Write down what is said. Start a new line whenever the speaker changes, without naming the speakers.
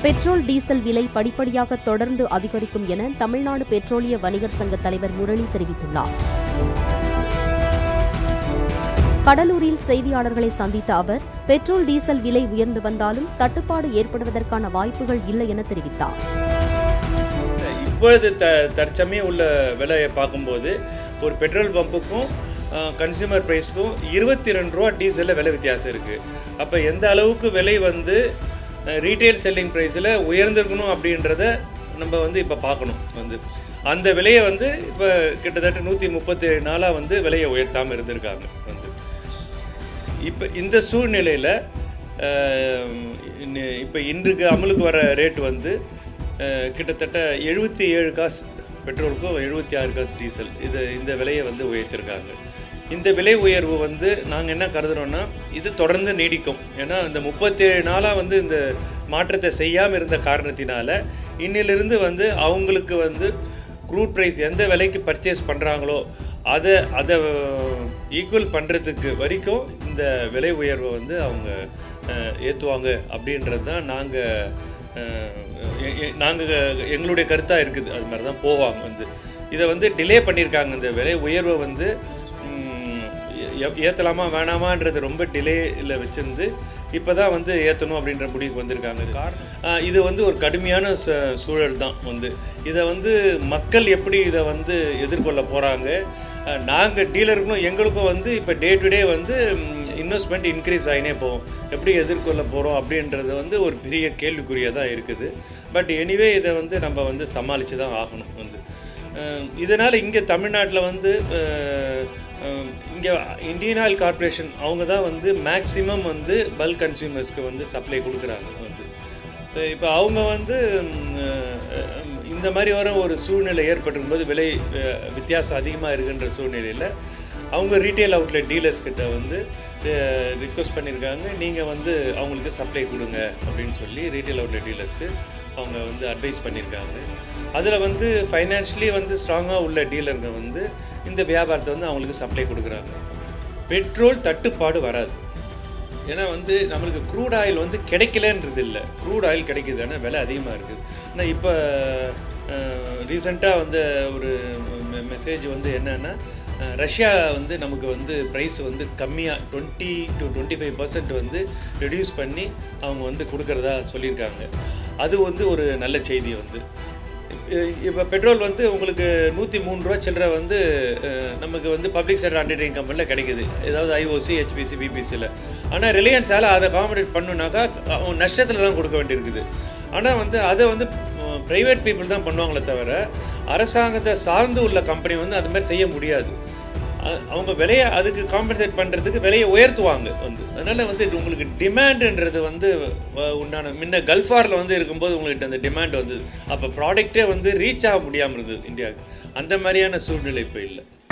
petrol diesel விலை படிப்படியாக தொடர்ந்து அதிகரிக்கும் என தமிழ்நாடு பெட்ரோலிய வணிகர் சங்க தலைவர் முரளி தெரிவித்துள்ளார் கடலூரில் செய்தியாளர்களை சந்தித்த அவர் பெட்ரோல் டீசல் விலை உயர்ந்து வந்தாலும் தட்டுப்பாடு ஏற்படுவதற்கான வாய்ப்புகள் இல்லை என தெரிவித்தார்
இப்பொழுது த தற்சமயம் உள்ள விலையை பார்க்கும்போது ஒரு பெட்ரோல் பம்புக்கும் கன்சியூமர் ப்ரைஸ்க்கும் இருபத்தி ரெண்டு ரூபா டீசலில் விலை வித்தியாசம் இருக்குது அப்போ எந்த அளவுக்கு விலை வந்து ரீட்டைல் செல்லிங் ப்ரைஸில் உயர்ந்திருக்கணும் அப்படின்றத நம்ம வந்து இப்போ பார்க்கணும் வந்து அந்த விலையை வந்து இப்போ கிட்டத்தட்ட நூற்றி முப்பத்தேழு நாளாக வந்து விலையை உயர்த்தாமல் இருந்திருக்காங்க வந்து இப்போ இந்த சூழ்நிலையில் இப்போ இன்றுக்கு அமலுக்கு வர ரேட் வந்து அஹ், கிட்டத்தட்ட எழுபத்தி ஏழு காசு பெட்ரோலுக்கும் எழுபத்தி ஆறு காசு டீசல் இது இந்த விலையை வந்து உயர்த்திருக்காங்க இந்த விலை உயர்வு வந்து நாங்கள் என்ன கருதுறோன்னா இது தொடர்ந்து நீடிக்கும் ஏன்னா இந்த முப்பத்தேழு நாளாக வந்து இந்த மாற்றத்தை செய்யாமல் இருந்த காரணத்தினால இன்னிலிருந்து வந்து அவங்களுக்கு வந்து க்ரூட் ப்ரைஸ் எந்த விலைக்கு பர்ச்சேஸ் பண்ணுறாங்களோ அதை அதை ஈக்குவல் பண்ணுறதுக்கு வரைக்கும் இந்த விலை உயர்வை வந்து அவங்க ஏற்றுவாங்க அப்படின்றது தான் நாங்கள் நாங்கள் எங்களுடைய கருத்தாக இருக்குது அது மாதிரி தான் போவாங்க வந்து இதை வந்து டிலே பண்ணியிருக்காங்க இந்த விலை உயர்வை வந்து ஏற்றலாமா வேணாமான்றது ரொம்ப டிலேயில் வச்சிருந்து இப்போ தான் வந்து ஏற்றணும் அப்படின்ற முடிவுக்கு வந்திருக்காங்க காரணம் இது வந்து ஒரு கடுமையான ச- சூழல் தான் வந்து இதை வந்து மக்கள் எப்படி இதை வந்து எதிர்கொள்ள போகிறாங்க நாங்கள் டீலருக்கும் எங்களுக்கும் வந்து இப்போ டே டு டே வந்து இன்வெஸ்ட்மெண்ட் இன்க்ரீஸ் ஆகினே போகும் எப்படி எதிர்கொள்ள போகிறோம் அப்படின்றது வந்து ஒரு பெரிய கேள்விக்குறியாக தான் இருக்குது பட் எனிவே இதை வந்து நம்ம வந்து சமாளித்து தான் ஆகணும் வந்து அஹ் இதனால் இங்கே தமிழ்நாட்டில் வந்து இங்கே இந்தியன் ஆயில் கார்ப்பரேஷன் அவங்க தான் வந்து மேக்ஸிமம் வந்து பல்க் கன்சியூமர்ஸ்க்கு வந்து சப்ளை கொடுக்குறாங்க வந்து இப்போ அவங்க வந்து ம், அஹ், இந்த மாதிரி வர ஒரு சூழ்நிலை ஏற்பட்டிருக்கும்போது விலை அஹ், வித்தியாசம் அதிகமாக இருக்குன்ற சூழ்நிலையில் அவங்க ரீட்டைல் அவுட்லெட் டீலர்ஸ் கிட்ட வந்து ரிக்வஸ்ட் பண்ணியிருக்காங்க நீங்கள் வந்து அவங்களுக்கு சப்ளை கொடுங்க அப்படின்னு சொல்லி ரீட்டைல் அவுட்லெட் டீலர்ஸ்க்கு அவங்க வந்து அட்வைஸ் பண்ணியிருக்காங்க அதில் வந்து ஃபைனான்ஷியலி வந்து ஸ்ட்ராங்காக உள்ள டீலருங்க வந்து இந்த வியாபாரத்தை வந்து அவங்களுக்கு சப்ளை கொடுக்குறாங்க பெட்ரோல் தட்டுப்பாடு வராது ஏன்னா வந்து நம்மளுக்கு க்ரூட் ஆயில் வந்து கிடைக்கலன்றது இல்லை க்ரூட் ஆயில் கிடைக்குது ஆனால் விலை அதிகமாக இருக்குது ஆனால் இப்போ ரீசெண்டாக வந்து ஒரு மெசேஜ் வந்து என்னன்னா அஹ், ரஷ்யா வந்து நமக்கு வந்து ப்ரைஸ் வந்து கம்மியாக twenty to twenty five percent வந்து ரெடியூஸ் பண்ணி அவங்க வந்து கொடுக்குறதா சொல்லியிருக்காங்க அது வந்து ஒரு நல்ல செய்தி வந்து இப்போ பெட்ரோல் வந்து உங்களுக்கு நூற்றி மூணு ரூபா சில்லற வந்து அஹ், நமக்கு வந்து பப்ளிக் செக்டர் அண்டர்டேக்கிங் கம்பெனியில் கிடைக்குது ஏதாவது ஐஓசி ஹெச்பிசி பிபிசியில் ஆனால் ரிலையன்ஸால் அதை காம்படேட் பண்ணுனாக்கா அவன் நஷ்டத்தில் தான் கொடுக்க வேண்டியிருக்குது ஆனால் வந்து அதை வந்து ப்ரைவேட் பீப்புள் தான் பண்ணுவாங்களே தவிர அரசாங்கத்தை சார்ந்து உள்ள கம்பெனி வந்து அது மாதிரி செய்ய முடியாது அ- அவங்க விலையை அதுக்கு காம்பன்சேட் பண்ணுறதுக்கு விலையை உயர்த்துவாங்க வந்து அதனால் வந்து இது உங்களுக்கு டிமாண்டுன்றது வந்து வ- உண்டான முன்ன கல்ஃபாரில் வந்து இருக்கும்போது உங்களுக்கு அந்த டிமாண்ட் வந்தது அப்போ ப்ராடக்ட்டே வந்து ரீச் ஆக முடியாமல் இருந்தது இந்தியாவுக்கு அந்த மாதிரியான சூழ்நிலை இப்போ இல்லை